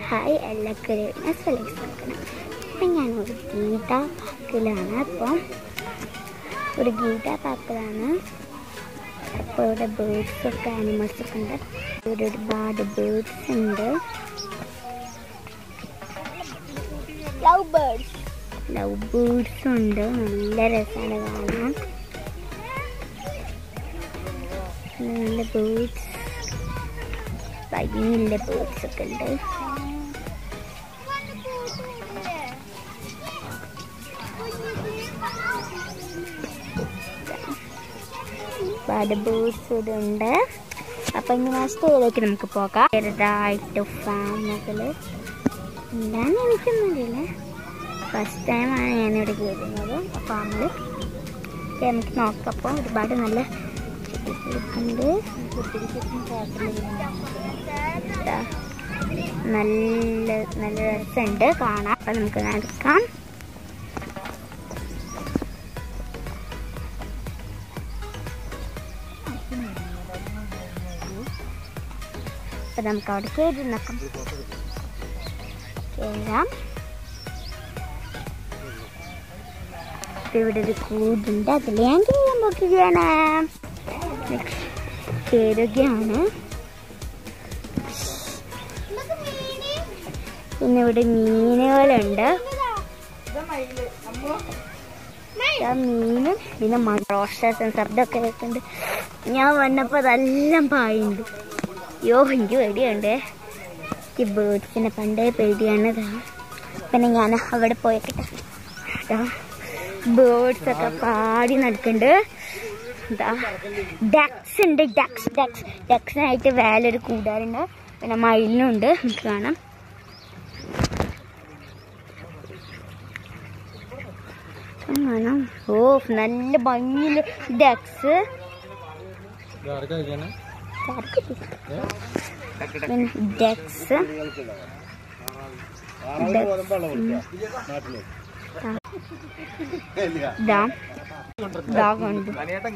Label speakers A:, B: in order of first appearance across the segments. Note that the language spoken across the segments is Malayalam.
A: ഹായ് എല്ലാവരും സെലക്ട് അപ്പം ഞാൻ ഒരു ഗീത പാർക്കിലാണ് അപ്പം ഒരു ഗീത പാർക്കിലാണ് അപ്പോൾ ഇവിടെ ബേർഡ്സ് ഒക്കെ ആനിമൽസ് ഒക്കെ ഉണ്ട് ഇവിടെ ഒരുപാട് ബേർഡ്സ് ഉണ്ട് ലവ് ബേർഡ്സ് ലവ് ബേർഡ്സ് ഉണ്ട് നല്ല രസമാണ് കാണാൻ നല്ല ബേർഡ്സ് വലിയ ബേർഡ്സ് ഒക്കെ ഉണ്ട് ഒരുപാട് ബേർഡ്സ് ഇവിടെ ഉണ്ട് അപ്പം ഇനി സ്റ്റേയിലേക്ക് നമുക്ക് പോകാം ചെറുതായിട്ട് ഫാമുകൾ എന്താന്ന് എനിക്കൊന്നുമില്ല ഫസ്റ്റ് ടൈമാണ് ഞാനിവിടെ കയറുന്നത് ഫാമിൽ നമുക്ക് നോക്കാം അപ്പോൾ ഒരുപാട് നല്ല ഉണ്ട് ദാ, നല്ല നല്ല രസമുണ്ട് കാണാം അപ്പം നമുക്ക് നടക്കാം അപ്പം നമുക്ക് അവിടെ കയറി നോക്കാം കയറാം ഇപ്പൊ ഇവിടെ ഒരു കൂടുണ്ട് അതിൽ ഞാൻ കയറാൻ നോക്കുകയാണ് കയറുകയാണ് പിന്നെ ഇവിടെ മീനുകളുണ്ട് ആ മീനും പിന്നെ റോസ്റ്റേഴ്സും ശബ്ദമൊക്കെ കേൾക്കുന്നുണ്ട് ഞാൻ വന്നപ്പോൾ അതെല്ലാം പായുണ്ട് യോ എനിക്ക് പേടിയുണ്ട് ഈ ബേർഡ്സിനെ പണ്ടേ പേടിയാണ് ഇതാ പിന്നെ ഞാൻ അവിടെ പോയേക്കട്ടെ ബേർഡ്സ് ഒക്കെ പാടി നടക്കുന്നുണ്ട് ഇതാ ഡക്സ് ഉണ്ട് ഡക്സ് ഡക്സ് ഡക്സിനായിട്ട് വേലൊരു കൂടാറുണ്ട് പിന്നെ മയിലിനുണ്ട് നമുക്ക് കാണാം കാണാം ഓ നല്ല ഭംഗിയില് ഡക്സ് ഡക്സ് ഇതാ ഇതാ കണ്ടു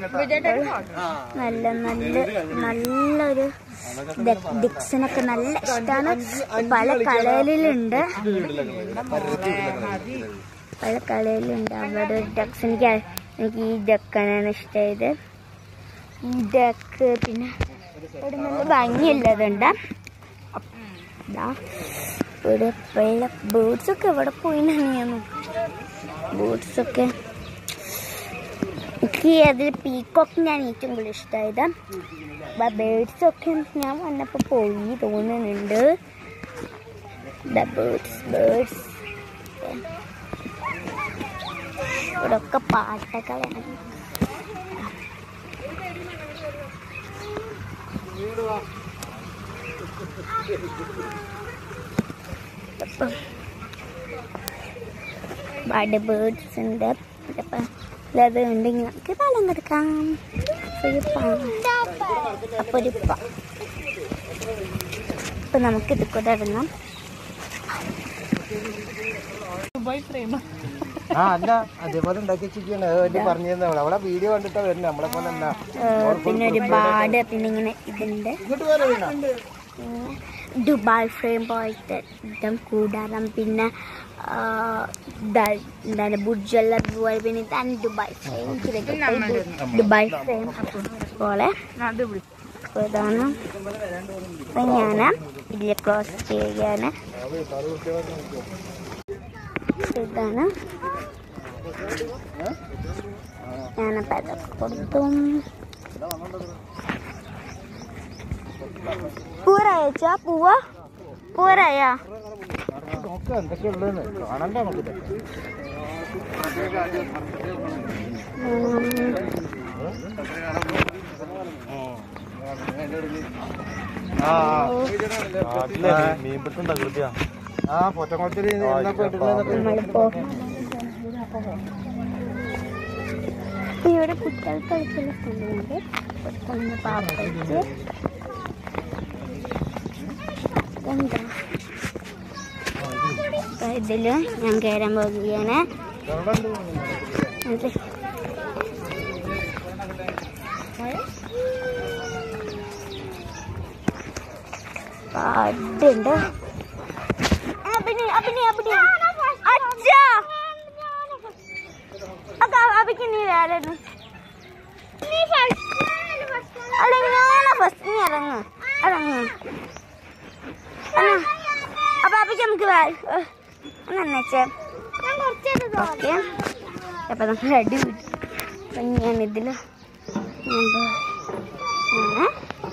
A: നല്ല നല്ല നല്ലൊരു ഡിക്സിനൊക്കെ നല്ല ഇഷ്ടമാണ് പല കളറിലുണ്ട് പല കളറിലുണ്ട് അവിടെ ഒരു ഡക്സ് എനിക്ക് ആ- എനിക്ക് ഈ ഡക്കാനാണ് ഇഷ്ടമായത് ഈ ഡക്ക് പിന്നെ ഇവിടെ നല്ല ഭംഗിയുള്ളതുണ്ട് ഇതാ ഇവിടെ വെള്ള ബേർഡ്സ് ഒക്കെ എവിടെ പോയി ഞാൻ ബേർഡ്സ് ഒക്കെ എനിക്ക് അതിൽ പീക്കോക്ക് ഞാൻ ഏറ്റവും കൂടുതൽ ഇഷ്ടമായത് ബേർഡ്സ് ഒക്കെ ഞാൻ വന്നപ്പോൾ പോയി തോന്നുന്നുണ്ട് ബേർഡ്സ് ബേർഡ്സ് ഇവിടെ ഒക്കെ പാട്ടകളാണ് അപ്പം ഒരുപാട് ബേർഡ്സ് ഉണ്ട് അപ്പം അത് ഉണ്ടെങ്കിൽ നമുക്ക് വെള്ളം കൊടുക്കാം ഒരു അപ്പോൾ ഒരു അപ്പം നമുക്ക് ഇത് കൂടെ ഇടണം
B: ആ അല്ല അതേപോലെ ഉണ്ടാക്കി വെച്ചിരിക്കുകയാണ് വേണ്ടി പറഞ്ഞു തന്നെ അവളെ വീഡിയോ കണ്ടിട്ടാ വരുന്നത് നമ്മളെ പോലെ അല്ല
A: ഏഹ് പിന്നെ ഒരുപാട് പിന്നെ ഇങ്ങനെ ഇതുണ്ട്
B: ഇങ്ങോട്ട് വരെ വീണ
A: പിന്നെ ദുബായ് ഫ്രെയിം പോയിട്ട് ഇതും കൂടാരം പിന്നെ ആ, ദ- എന്താണ് ബുർജല്ല അതുപോലെ പിന്നെ ഇതാണ് ദുബായ് ഫ്രെയിം ദുബായ് ഫ്രെയിം പോലെ അപ്പോൾ ഇതാണ് അപ്പം ഞാൻ ഇതിൽ ക്ലോസ് ചെയ്യുകയാണ് ഇതാണ് ഞാനപ്പോൾ അതൊക്കെ കൊടുത്തു പൂരായച്ചാ പൂവ പൂരായാ
B: നോക്കാം എന്തൊക്കെ ഉള്ളതെന്ന് കാണണ്ട നമുക്ക് ഇതൊക്കെ
C: മീൻപിടുത്തം തകൃതിയാ
B: ആ പൊറ്റക്കുളത്തിൽ എന്നൊക്കെ ഇട്ടിട്ടുള്ളതൊക്കെ
A: നമ്മളിപ്പോ ഇവിടെ കുട്ടികൾ കളിക്കുന്ന സ്ഥലമുണ്ട് കുട്ടികളിന്ന് പാപ്പച്ച് എന്താ അപ്പൊ ഇതില് ഞാൻ കയറാൻ പോകുകയാണ് എന്നിട്ട് പാട്ടുണ്ട് ആരാണ് അവിടെ ഞാനാ ഫസ്റ്റ് നീ ഇറങ്ങ് ഇറങ്ങ് അപ്പൊ അപ്പൊ നമുക്ക് എന്നുവെച്ചേ ഓക്കെ അപ്പൊ നമ്മൾ അടി വിട്ടു അപ്പൊ ഞാനിതില് എന്താ അങ്ങനെ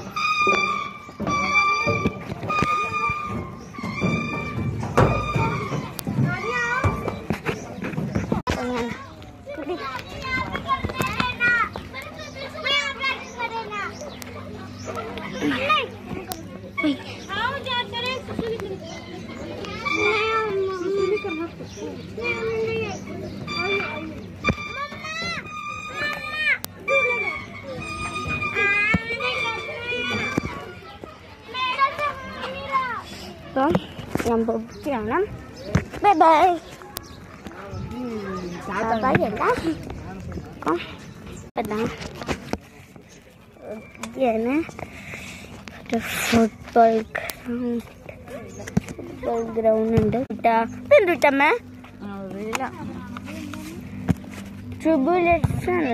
A: അങ്ങനെ കുടി. ഉയ്. അപ്പം ഞാൻ പോവുകയാണ് ബൈ ബൈ ബൈ അല്ല അപ്പം അതാ ഇതാണ് ഒരു ഫുട്ബോൾ ഗ്രൗണ്ട് ഫുട്ബോൾ ഗ്രൗണ്ട് ഉണ്ട് കേട്ടാ ഇതുണ്ട് കേട്ടമ്മേ ട്രിബുലസ് ആണ്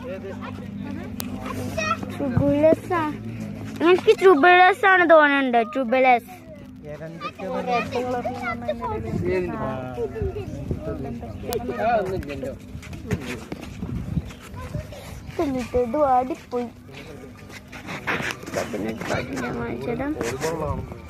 A: ട്രിബുലസ് ആണ് എനിക്ക് ട്രിബുലസ് ആണ് തോന്നുന്നുണ്ട് ട്രിബുലസ് എന്നിട്ട് ഇത് വാടിപ്പോയി പതിനെട്ട് പതിനെട്ട് കാണിച്ചത്